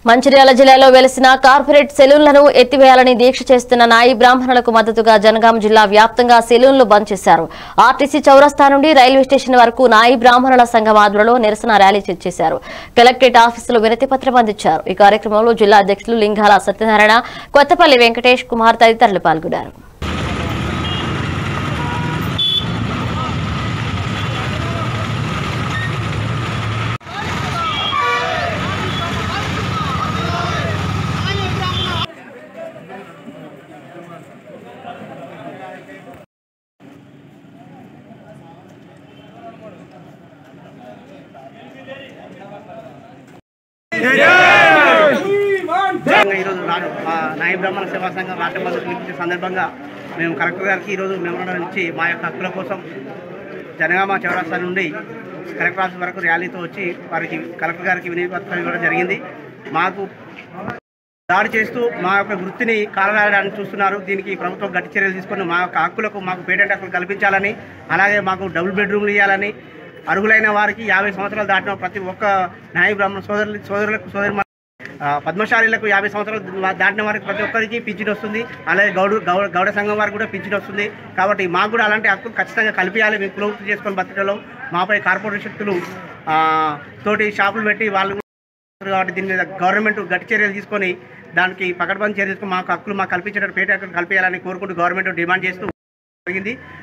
మంచిర్యాల జిల్లాలో వెలిసిన కార్పొరేట్ సెలూన్లను ఎత్తివేయాలని దీక్ష చేస్తున్న నాయి బ్రాహ్మణులకు మద్దతుగా జనగాం జిల్లా వ్యాప్తంగా సెలూన్లు బంద్ చేశారు ఆర్టీసీ చౌరస్తా నుండి రైల్వే స్టేషన్ వరకు నాయి బ్రాహ్మణుల సంఘం ఆధ్వర్యంలో నిరసన ర్యాలీ చేశారు కలెక్టరేట్ ఆఫీసులో వినతి పత్రం అందించారు ఈ కార్యక్రమంలో జిల్లా అధ్యక్షులు లింగాల సత్యనారాయణ కొత్తపల్లి వెంకటేష్ కుమార్ తదితరులు పాల్గొన్నారు ముఖ్యంగా ఈరోజు రా- ఆ నాయ బ్రాహ్మణ సేవా సంఘం రాష్ట్ర బంధు పిలిపించే సందర్భంగా మేము కలెక్టర్ గారికి ఈరోజు మెమోరాండం ఇచ్చి మా యొక్క హక్కుల కోసం జనగామ చౌరస్తా నుండి కలెక్టర్ ఆఫీస్ వరకు ర్యాలీతో వచ్చి వారికి కలెక్టర్ గారికి వినతి పత్రం ఇవ్వడం జరిగింది మాకు దాడి చేస్తూ మా యొక్క వృత్తిని కాలరాయడానికి చూస్తున్నారు దీనికి ప్రభుత్వం గట్టి చర్యలు తీసుకొని మా యొక్క హక్కులకు మాకు పేటెంట్ హక్కులు కల్పించాలని అలాగే మాకు డబుల్ బెడ్రూమ్లు ఇవ్వాలని అర్హులైన వారికి యాభై సంవత్సరాలు దాటిన ప్రతి ఒక్క న్యాయ బ్రాహ్మణ సోదరులు సోదరులకు సోదరి ఆ, పద్మశాలీలకు యాభై సంవత్సరాలు దాటిన వారికి ప్రతి ఒక్కరికి పింఛన్ వస్తుంది అలాగే గౌడు గౌడ గౌడ సంఘం వారికి కూడా పింఛన్ వస్తుంది కాబట్టి మాకు కూడా అలాంటి హక్కులు ఖచ్చితంగా కల్పించాలి మేము కులవృత్తి చేసుకొని బతకడంలో మాపై కార్పొరేట్ శక్తులు ఆ, తోటి షాపులు పెట్టి వాళ్ళు కూడా కాబట్టి దీని మీద గవర్నమెంట్ గట్టి చర్యలు తీసుకొని దానికి పకడ్బందీ చర్యలు తీసుకొని మాకు హక్కులు మాకు కల్పించేటట్టు పేట హక్కులు కల్పించాలని కోరుకుంటూ గవర్నమెంట్ డిమాండ్ చేస్తూ జరిగింది